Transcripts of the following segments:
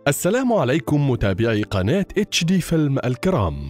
السلام عليكم متابعي قناة اتش دي فيلم الكرام.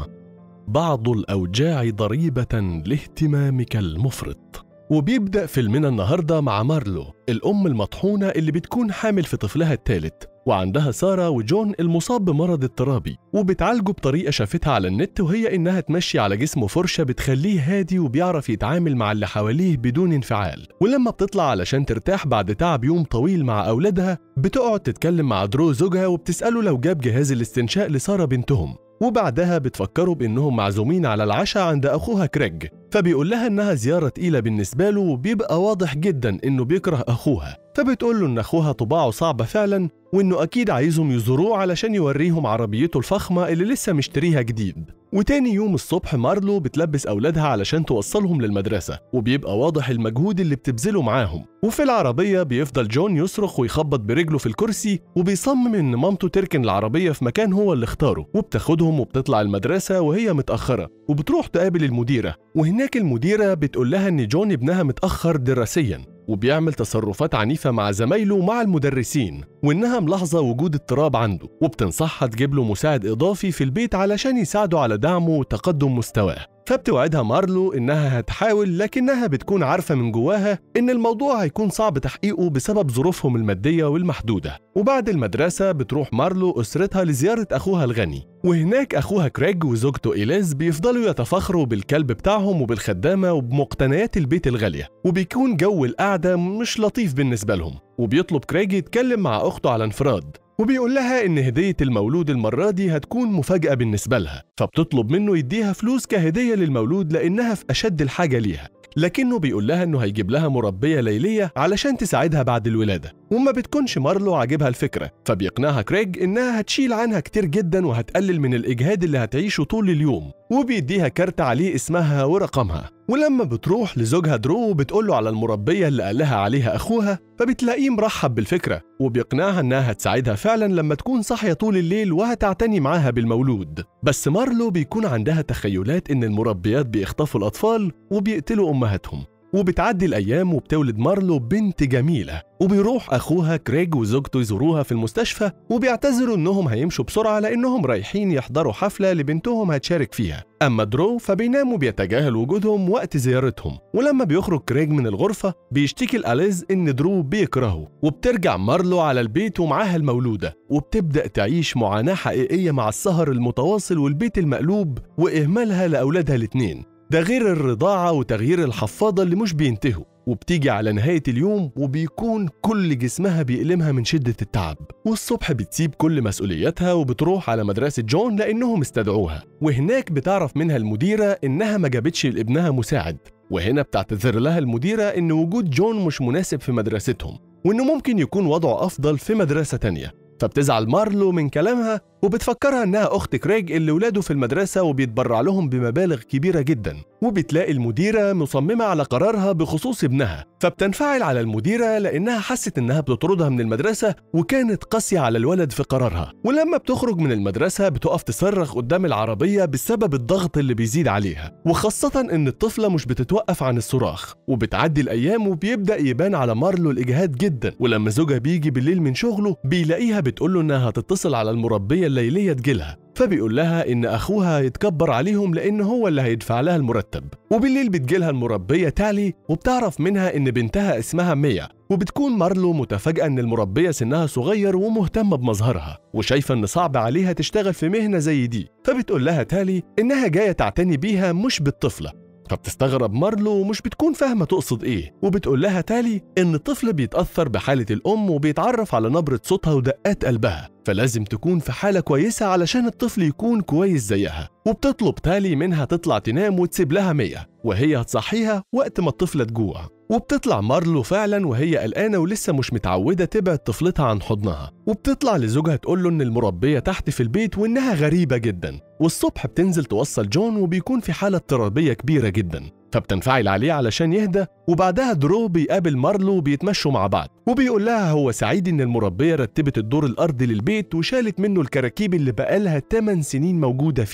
بعض الأوجاع ضريبة لاهتمامك المفرط. وبيبدأ فيلمنا النهاردة مع مارلو الأم المطحونة اللي بتكون حامل في طفلها الثالث وعندها سارة وجون المصاب بمرض اضطرابي وبتعالجه بطريقة شافتها على النت وهي إنها تمشي على جسمه فرشة بتخليه هادي وبيعرف يتعامل مع اللي حواليه بدون انفعال ولما بتطلع علشان ترتاح بعد تعب يوم طويل مع أولادها بتقعد تتكلم مع درو زوجها وبتسأله لو جاب جهاز الاستنشاء لسارة بنتهم وبعدها بتفكروا بانهم معزومين على العشاء عند اخوها كريج فبيقول لها انها زياره تقيله بالنسبه له وبيبقى واضح جدا انه بيكره اخوها فبتقول له ان اخوها طباعه صعبه فعلا وانه اكيد عايزهم يزوروه علشان يوريهم عربيته الفخمه اللي لسه مشتريها جديد وتاني يوم الصبح مارلو بتلبس أولادها علشان توصلهم للمدرسة وبيبقى واضح المجهود اللي بتبذله معاهم وفي العربية بيفضل جون يصرخ ويخبط برجله في الكرسي وبيصمم إن مامته تركن العربية في مكان هو اللي اختاره وبتاخدهم وبتطلع المدرسة وهي متأخرة وبتروح تقابل المديرة وهناك المديرة بتقول لها إن جون ابنها متأخر دراسيا وبيعمل تصرفات عنيفة مع زمايله ومع المدرسين وإنها ملاحظة وجود اضطراب عنده وبتنصحها تجيب له مساعد إضافي في البيت علشان يساعده على دعمه وتقدم مستواه فبتوعدها مارلو إنها هتحاول لكنها بتكون عارفة من جواها إن الموضوع هيكون صعب تحقيقه بسبب ظروفهم المادية والمحدودة وبعد المدرسة بتروح مارلو أسرتها لزيارة أخوها الغني وهناك أخوها كريج وزوجته إيليز بيفضلوا يتفاخروا بالكلب بتاعهم وبالخدامة وبمقتنيات البيت الغالية وبيكون جو القعدة مش لطيف بالنسبة لهم وبيطلب كريج يتكلم مع أخته على انفراد وبيقول لها إن هدية المولود المرة دي هتكون مفاجأة بالنسبة لها فبتطلب منه يديها فلوس كهدية للمولود لأنها في أشد الحاجة ليها لكنه بيقول لها إنه هيجيب لها مربية ليلية علشان تساعدها بعد الولادة وما بتكونش مارلو عاجبها الفكرة فبيقنعها كريج إنها هتشيل عنها كتير جدا وهتقلل من الإجهاد اللي هتعيشه طول اليوم وبيديها كارت عليه اسمها ورقمها ولما بتروح لزوجها درو بتقول له على المربية اللي قالها عليها أخوها فبتلاقيه مرحب بالفكرة وبيقنعها إنها هتساعدها فعلا لما تكون صاحية طول الليل وهتعتني معاها بالمولود بس مارلو بيكون عندها تخيلات إن المربيات بيخطفوا الأطفال وبيقتلوا أمهاتهم وبتعدي الأيام وبتولد مارلو بنت جميلة وبيروح أخوها كريج وزوجته يزوروها في المستشفى وبيعتذروا إنهم هيمشوا بسرعة لأنهم رايحين يحضروا حفلة لبنتهم هتشارك فيها أما درو فبينام وبيتجاهل وجودهم وقت زيارتهم ولما بيخرج كريج من الغرفة بيشتكي لأليز إن درو بيكرهه وبترجع مارلو على البيت ومعاها المولودة وبتبدأ تعيش معاناة حقيقية مع السهر المتواصل والبيت المقلوب وإهمالها لأولادها الاتنين ده غير الرضاعة وتغيير الحفاضة اللي مش بينتهوا وبتيجي على نهاية اليوم وبيكون كل جسمها بيألمها من شدة التعب والصبح بتسيب كل مسؤولياتها وبتروح على مدرسة جون لأنهم استدعوها وهناك بتعرف منها المديرة إنها ما جابتش لابنها مساعد وهنا بتعتذر لها المديرة إن وجود جون مش مناسب في مدرستهم وإنه ممكن يكون وضعه أفضل في مدرسة تانية فبتزعل مارلو من كلامها وبتفكرها انها اخت كريج اللي ولاده في المدرسه وبيتبرع لهم بمبالغ كبيره جدا وبتلاقي المديره مصممه على قرارها بخصوص ابنها فبتنفعل على المديره لانها حست انها بتطردها من المدرسه وكانت قاسيه على الولد في قرارها ولما بتخرج من المدرسه بتقف تصرخ قدام العربيه بسبب الضغط اللي بيزيد عليها وخاصه ان الطفله مش بتتوقف عن الصراخ وبتعدي الايام وبيبدا يبان على مارلو الاجهاد جدا ولما زوجها بيجي بالليل من شغله بيلاقيها بتقول له انها هتتصل على المربيه الليلية تجيلها فبيقول لها إن أخوها يتكبر عليهم لأن هو اللي هيدفع لها المرتب وبالليل بتجيلها المربية تالي وبتعرف منها إن بنتها اسمها ميا وبتكون مارلو متفاجئة إن المربية سنها صغير ومهتمة بمظهرها وشايفة إن صعب عليها تشتغل في مهنة زي دي فبتقول لها تالي إنها جاية تعتني بيها مش بالطفلة فبتستغرب مارلو ومش بتكون فاهمة تقصد إيه وبتقول لها تالي إن الطفل بيتأثر بحالة الأم وبيتعرف على نبرة صوتها ودقات قلبها فلازم تكون في حالة كويسة علشان الطفل يكون كويس زيها وبتطلب تالي منها تطلع تنام وتسيب لها مية وهي هتصحيها وقت ما الطفلة تجوع وبتطلع مارلو فعلا وهي قلقانة ولسه مش متعودة تبعد طفلتها عن حضنها وبتطلع لزوجها تقول له إن المربية تحت في البيت وإنها غريبة جدا والصبح بتنزل توصل جون وبيكون في حالة اضطرابية كبيرة جدا فبتنفعل عليه علشان يهدى وبعدها درو بيقابل مارلو وبيتمشوا مع بعض وبيقول لها هو سعيد ان المربيه رتبت الدور الارضي للبيت وشالت منه الكراكيب اللي بقالها 8 سنين موجوده فيه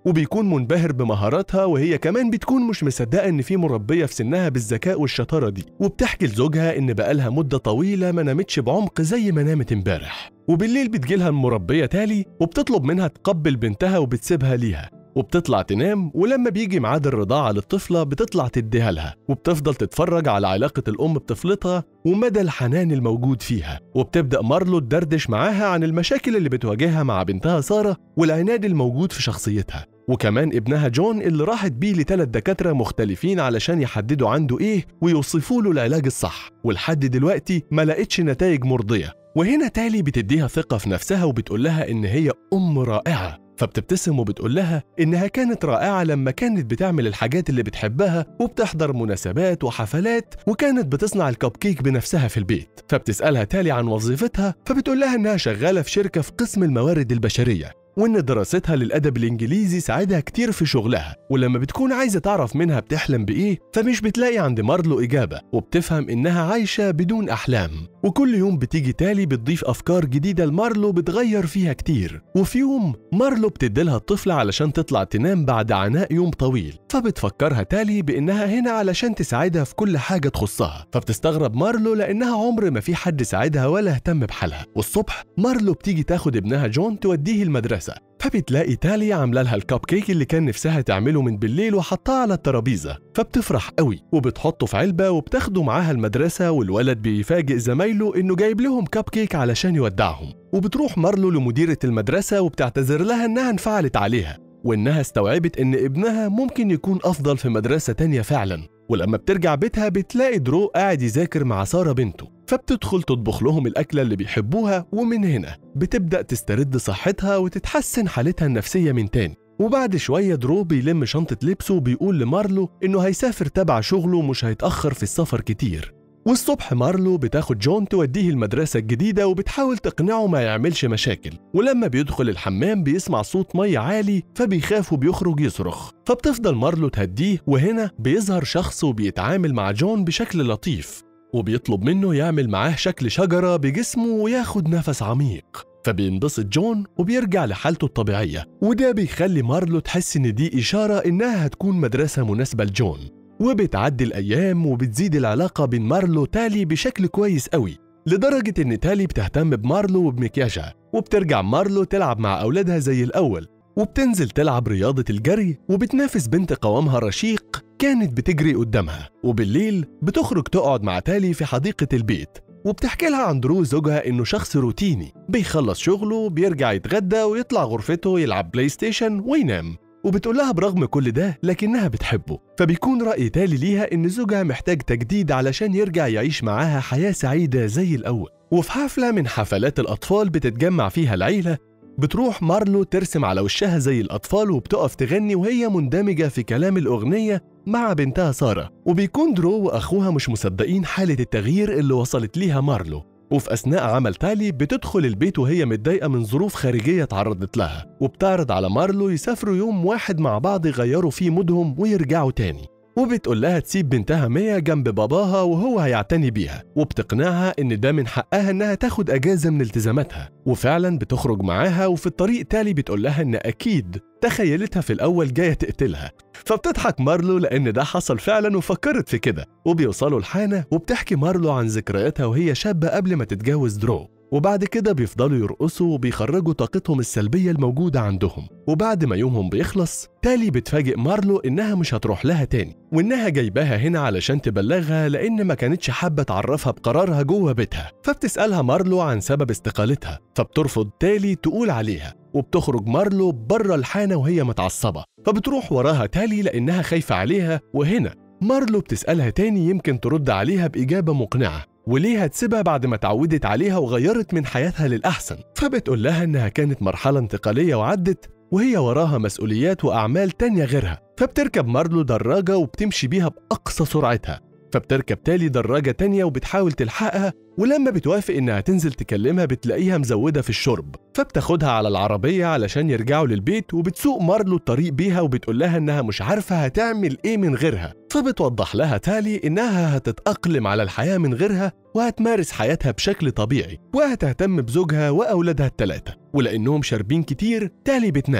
وبيكون منبهر بمهاراتها وهي كمان بتكون مش مصدقة إن في مربية في سنها بالذكاء والشطارة دي وبتحكي لزوجها إن بقالها مدة طويلة ما نامتش بعمق زي ما نامت امبارح وبالليل بتجيلها المربية تالي وبتطلب منها تقبل بنتها وبتسيبها ليها وبتطلع تنام ولما بيجي ميعاد الرضاعة للطفلة بتطلع تديها لها وبتفضل تتفرج على علاقة الأم بطفلتها ومدى الحنان الموجود فيها وبتبدأ مارلو تدردش معاها عن المشاكل اللي بتواجهها مع بنتها سارة والعناد الموجود في شخصيتها وكمان ابنها جون اللي راحت بيه لثلاث دكاترة مختلفين علشان يحددوا عنده ايه ويوصفوا له العلاج الصح ولحد دلوقتي ما لقتش نتائج مرضية وهنا تالي بتديها ثقة في نفسها وبتقول لها إن هي أم رائعة فبتبتسم وبتقول لها إنها كانت رائعة لما كانت بتعمل الحاجات اللي بتحبها وبتحضر مناسبات وحفلات وكانت بتصنع الكب كيك بنفسها في البيت فبتسألها تالي عن وظيفتها فبتقول لها إنها شغالة في شركة في قسم الموارد البشرية وإن دراستها للأدب الإنجليزي ساعدها كتير في شغلها ولما بتكون عايزة تعرف منها بتحلم بإيه فمش بتلاقي عند مارلو إجابة وبتفهم إنها عايشة بدون أحلام وكل يوم بتيجي تالي بتضيف أفكار جديدة لمارلو بتغير فيها كتير وفي يوم مارلو بتديلها الطفلة علشان تطلع تنام بعد عناء يوم طويل فبتفكرها تالي بإنها هنا علشان تساعدها في كل حاجة تخصها فبتستغرب مارلو لأنها عمر ما في حد ساعدها ولا اهتم بحالها والصبح مارلو بتيجي تاخد ابنها جون توديه المدرسة فبتلاقي تالي عامله لها الكب كيك اللي كان نفسها تعمله من بالليل وحطها على الترابيزه فبتفرح قوي وبتحطه في علبه وبتاخده معاها المدرسه والولد بيفاجئ زمايله انه جايب لهم كب كيك علشان يودعهم وبتروح مارلو لمديره المدرسه وبتعتذر لها انها انفعلت عليها وانها استوعبت ان ابنها ممكن يكون افضل في مدرسه تانية فعلا ولما بترجع بيتها بتلاقي درو قاعد يذاكر مع ساره بنته فبتدخل تطبخ لهم الأكلة اللي بيحبوها ومن هنا بتبدأ تسترد صحتها وتتحسن حالتها النفسية من تاني وبعد شوية درو بيلم شنطة لبسه وبيقول لمارلو إنه هيسافر تبع شغله ومش هيتأخر في السفر كتير والصبح مارلو بتاخد جون توديه المدرسة الجديدة وبتحاول تقنعه ما يعملش مشاكل ولما بيدخل الحمام بيسمع صوت مية عالي فبيخاف وبيخرج يصرخ فبتفضل مارلو تهديه وهنا بيظهر شخص وبيتعامل مع جون بشكل لطيف وبيطلب منه يعمل معاه شكل شجرة بجسمه وياخد نفس عميق فبينبسط جون وبيرجع لحالته الطبيعية وده بيخلي مارلو تحس إن دي إشارة إنها هتكون مدرسة مناسبة لجون وبتعدي الأيام وبتزيد العلاقة بين مارلو تالي بشكل كويس قوي لدرجة إن تالي بتهتم بمارلو وبمكياجها وبترجع مارلو تلعب مع أولادها زي الأول وبتنزل تلعب رياضة الجري وبتنافس بنت قوامها رشيق كانت بتجري قدامها وبالليل بتخرج تقعد مع تالي في حديقة البيت وبتحكي لها عن درو زوجها انه شخص روتيني بيخلص شغله بيرجع يتغدى ويطلع غرفته يلعب بلاي ستيشن وينام وبتقول لها برغم كل ده لكنها بتحبه فبيكون رأي تالي ليها إن زوجها محتاج تجديد علشان يرجع يعيش معاها حياة سعيدة زي الأول وفي حفلة من حفلات الأطفال بتتجمع فيها العيلة بتروح مارلو ترسم على وشها زي الأطفال وبتقف تغني وهي مندمجة في كلام الأغنية مع بنتها سارة وبيكون درو وأخوها مش مصدقين حالة التغيير اللي وصلت ليها مارلو وفي أثناء عمل تالي بتدخل البيت وهي متضايقة من ظروف خارجية تعرضت لها وبتعرض على مارلو يسافروا يوم واحد مع بعض يغيروا فيه مودهم ويرجعوا تاني وبتقول لها تسيب بنتها ميا جنب باباها وهو هيعتني بيها وبتقنعها ان ده من حقها انها تاخد اجازه من التزاماتها وفعلا بتخرج معاها وفي الطريق تالي بتقول لها ان اكيد تخيلتها في الاول جايه تقتلها فبتضحك مارلو لان ده حصل فعلا وفكرت في كده وبيوصلوا الحانه وبتحكي مارلو عن ذكرياتها وهي شابه قبل ما تتجوز درو وبعد كده بيفضلوا يرقصوا وبيخرجوا طاقتهم السلبية الموجودة عندهم وبعد ما يومهم بيخلص تالي بتفاجئ مارلو إنها مش هتروح لها تاني وإنها جايباها هنا علشان تبلغها لأن ما كانتش حابة تعرفها بقرارها جوه بيتها فبتسألها مارلو عن سبب استقالتها فبترفض تالي تقول عليها وبتخرج مارلو بره الحانة وهي متعصبة فبتروح وراها تالي لأنها خايفة عليها وهنا مارلو بتسألها تاني يمكن ترد عليها بإجابة مقنعة وليه هتسيبها بعد ما اتعودت عليها وغيرت من حياتها للأحسن فبتقول لها إنها كانت مرحلة انتقالية وعدت وهي وراها مسؤوليات وأعمال تانية غيرها فبتركب مارلو دراجة وبتمشي بيها بأقصى سرعتها فبتركب تالي دراجة تانية وبتحاول تلحقها ولما بتوافق إنها تنزل تكلمها بتلاقيها مزودة في الشرب فبتاخدها على العربية علشان يرجعوا للبيت وبتسوق مارلو الطريق بيها وبتقول لها إنها مش عارفة هتعمل إيه من غيرها فبتوضح لها تالي إنها هتتأقلم على الحياة من غيرها وهتمارس حياتها بشكل طبيعي وهتهتم بزوجها وأولادها التلاتة ولأنهم شاربين كتير تالي بتنام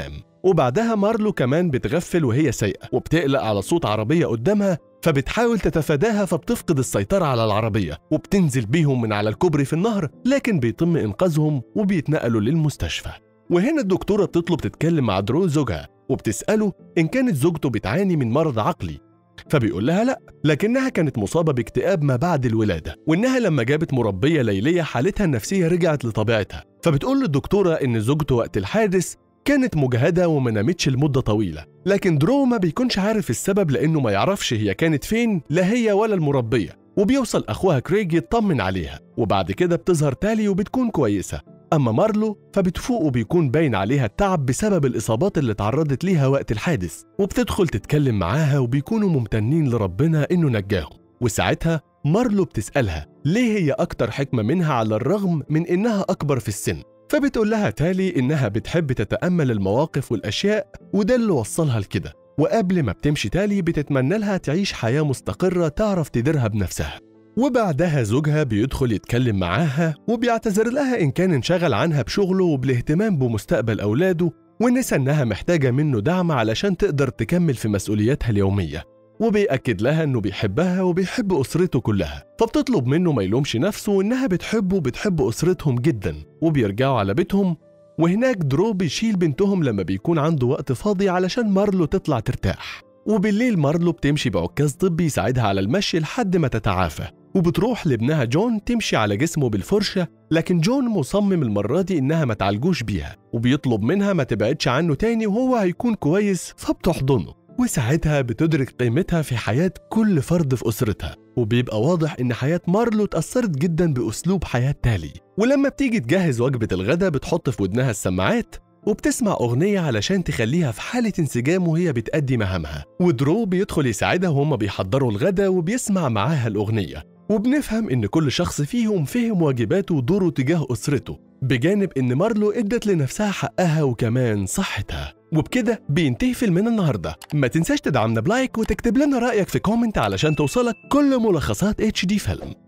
وبعدها مارلو كمان بتغفل وهي سايقة وبتقلق على صوت عربية قدامها فبتحاول تتفاداها فبتفقد السيطرة على العربية وبتنزل بيهم من على الكوبري في النهر لكن بيتم إنقاذهم وبيتنقلوا للمستشفى وهنا الدكتورة بتطلب تتكلم مع درو زوجها وبتسأله إن كانت زوجته بتعاني من مرض عقلي فبيقول لها لا لكنها كانت مصابة باكتئاب ما بعد الولادة وإنها لما جابت مربية ليلية حالتها النفسية رجعت لطبيعتها فبتقول للدكتورة إن زوجته وقت الحادث كانت مجهدة وما نامتش لمدة طويلة لكن درو ما بيكونش عارف السبب لأنه ما يعرفش هي كانت فين لا هي ولا المربية وبيوصل أخوها كريج يطمن عليها وبعد كده بتظهر تالي وبتكون كويسة أما مارلو فبتفوق وبيكون باين عليها التعب بسبب الإصابات اللي تعرضت ليها وقت الحادث وبتدخل تتكلم معاها وبيكونوا ممتنين لربنا إنه نجاهم وساعتها مارلو بتسألها ليه هي أكتر حكمة منها على الرغم من إنها أكبر في السن فبتقول لها تالي إنها بتحب تتأمل المواقف والأشياء وده اللي وصلها لكده وقبل ما بتمشي تالي بتتمنى لها تعيش حياة مستقرة تعرف تديرها بنفسها وبعدها زوجها بيدخل يتكلم معاها وبيعتذر لها إن كان انشغل عنها بشغله وبالاهتمام بمستقبل أولاده ونسى إنها محتاجة منه دعم علشان تقدر تكمل في مسؤولياتها اليومية وبيأكد لها إنه بيحبها وبيحب أسرته كلها فبتطلب منه ما يلومش نفسه وإنها بتحبه وبتحب أسرتهم جدا وبيرجعوا على بيتهم وهناك درو بيشيل بنتهم لما بيكون عنده وقت فاضي علشان مارلو تطلع ترتاح وبالليل مارلو بتمشي بعكاز طبي يساعدها على المشي لحد ما تتعافى وبتروح لابنها جون تمشي على جسمه بالفرشة لكن جون مصمم المرة دي إنها ما تعالجوش بيها وبيطلب منها ما تبعدش عنه تاني وهو هيكون كويس فبتحضنه وساعتها بتدرك قيمتها في حياة كل فرد في أسرتها وبيبقى واضح إن حياة مارلو اتأثرت جدا بأسلوب حياة تالي ولما بتيجي تجهز وجبة الغداء بتحط في ودنها السماعات وبتسمع أغنية علشان تخليها في حالة انسجام وهي بتأدي مهامها ودرو بيدخل يساعدها وهم بيحضروا الغداء وبيسمع معاها الأغنية وبنفهم إن كل شخص فيهم فهم واجباته ودوره تجاه أسرته بجانب إن مارلو ادت لنفسها حقها وكمان صحتها وبكده بينتهي فيلمنا النهارده ما تنساش تدعمنا بلايك وتكتب لنا رأيك في كومنت علشان توصلك كل ملخصات اتش دي فيلم